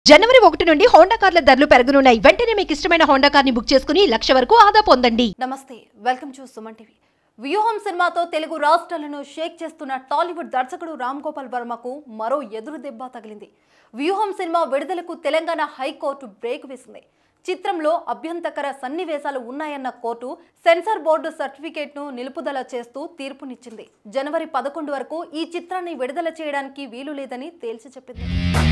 జనవరి ఒకటి నుండి హోండా కార్ల ధరలు పెరగనున్నాయి వెంటనే మీకు ఇష్టమైన హోండా కార్ని బుక్ చేసుకుని లక్ష వరకు ఆదా పొందండి నమస్తే వెల్కమ్ టు సుమన్ టీవీ వ్యూహం సినిమాతో తెలుగు రాష్ట్రాలను షేక్ చేస్తున్న టాలీవుడ్ దర్శకుడు రామ్ గోపాల్ వర్మకు మరో ఎదురు దెబ్బ తగిలింది వ్యూహం సినిమా విడుదలకు తెలంగాణ హైకోర్టు బ్రేక్ వేసింది చిత్రంలో అభ్యంతకర సన్నివేశాలు ఉన్నాయన్న కోర్టు సెన్సార్ బోర్డు సర్టిఫికేట్ను నిలుపుదల చేస్తూ తీర్పునిచ్చింది జనవరి పదకొండు వరకు ఈ చిత్రాన్ని విడుదల చేయడానికి వీలు లేదని తేల్చి చెప్పింది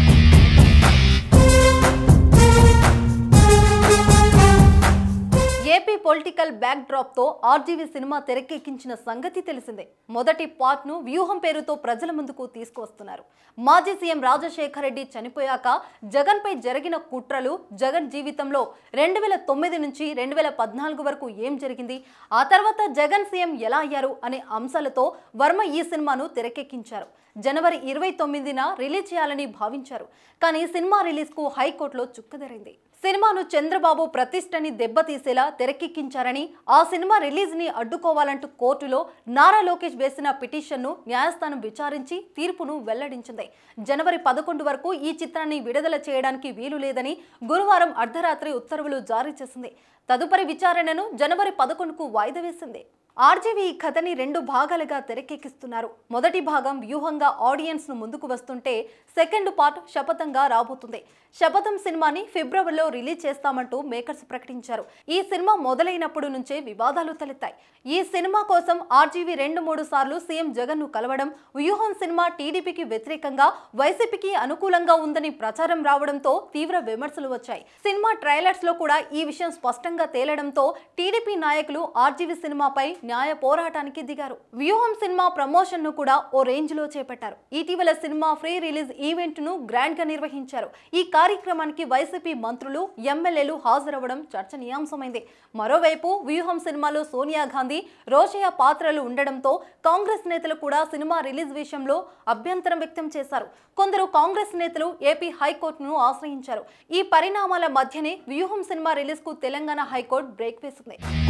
ఏపీ పొలిటికల్ బ్యాక్ డ్రాప్ తో ఆర్జీవీ సినిమా తెరకెక్కించిన సంగతి తెలిసిందే మొదటి పార్ట్ ను వ్యూహం పేరుతో ప్రజల ముందుకు తీసుకువస్తున్నారు మాజీ సీఎం రాజశేఖర రెడ్డి చనిపోయాక జగన్ పై జరిగిన కుట్రలు జగన్ జీవితంలో రెండు వేల తొమ్మిది నుంచి రెండు వేల పద్నాలుగు వరకు ఏం జరిగింది ఆ తర్వాత జగన్ సీఎం ఎలా అయ్యారు అనే అంశాలతో వర్మ ఈ సినిమాను తెరకెక్కించారు జనవరి ఇరవై తొమ్మిదిన రిలీజ్ చేయాలని భావించారు కానీ సినిమా రిలీజ్ కు హైకోర్టులో చుక్కదరింది సినిమాను చంద్రబాబు ప్రతిష్టని దెబ్బతీసేలా తెరకెక్కించారని ఆ సినిమా రిలీజ్ ని అడ్డుకోవాలంటూ కోర్టులో నారా లోకేష్ వేసిన పిటిషన్ను న్యాయస్థానం విచారించి తీర్పును వెల్లడించింది జనవరి పదకొండు వరకు ఈ చిత్రాన్ని విడుదల చేయడానికి వీలు లేదని గురువారం అర్ధరాత్రి ఉత్తర్వులు జారీ చేసింది తదుపరి విచారణను జనవరి పదకొండుకు వాయిదా వేసింది ఆర్జీవీ ఈ కథని రెండు భాగాలుగా తెరకెక్కిస్తున్నారు మొదటి భాగం వ్యూహంగా ఆడియన్స్ ను ముందుకు వస్తుంటే సెకండ్ పార్ట్ శపథంగా రాబోతుంది శపథం సినిమాని ఫిబ్రవరిలో రిలీజ్ చేస్తామంటూ మేకర్స్ ప్రకటించారు ఈ సినిమా మొదలైనప్పుడు నుంచే వివాదాలు తలెత్తాయి ఈ సినిమా కోసం ఆర్జీవీ రెండు మూడు సార్లు సీఎం జగన్ ను కలవడం వ్యూహం సినిమా టీడీపీకి వ్యతిరేకంగా వైసీపీకి అనుకూలంగా ఉందని ప్రచారం రావడంతో తీవ్ర విమర్శలు వచ్చాయి సినిమా ట్రైలర్స్ లో కూడా ఈ విషయం స్పష్టంగా తేలడంతో టీడీపీ నాయకులు ఆర్జీవీ సినిమాపై న్యాయ పోరాటానికి దిగారు వ్యూహం సినిమా ప్రమోషన్ ను కూడా ఓ రేంజ్ లో చేపట్టారు ఇటీవల సినిమా ఫ్రీ రిలీజ్ ఈవెంట్ ను గ్రాండ్ గా నిర్వహించారు ఈ కార్యక్రమానికి వైసీపీ మంత్రులు ఎమ్మెల్యేలు హాజరవ్వడం చర్చనీయాంశమైంది మరోవైపు వ్యూహం సినిమాలో సోనియా గాంధీ రోషయ్య పాత్రలు ఉండడంతో కాంగ్రెస్ నేతలు కూడా సినిమా రిలీజ్ విషయంలో అభ్యంతరం వ్యక్తం చేశారు కొందరు కాంగ్రెస్ నేతలు ఏపీ హైకోర్టును ఆశ్రయించారు ఈ పరిణామాల మధ్యనే వ్యూహం సినిమా రిలీజ్ కు తెలంగాణ హైకోర్టు బ్రేక్ వేసింది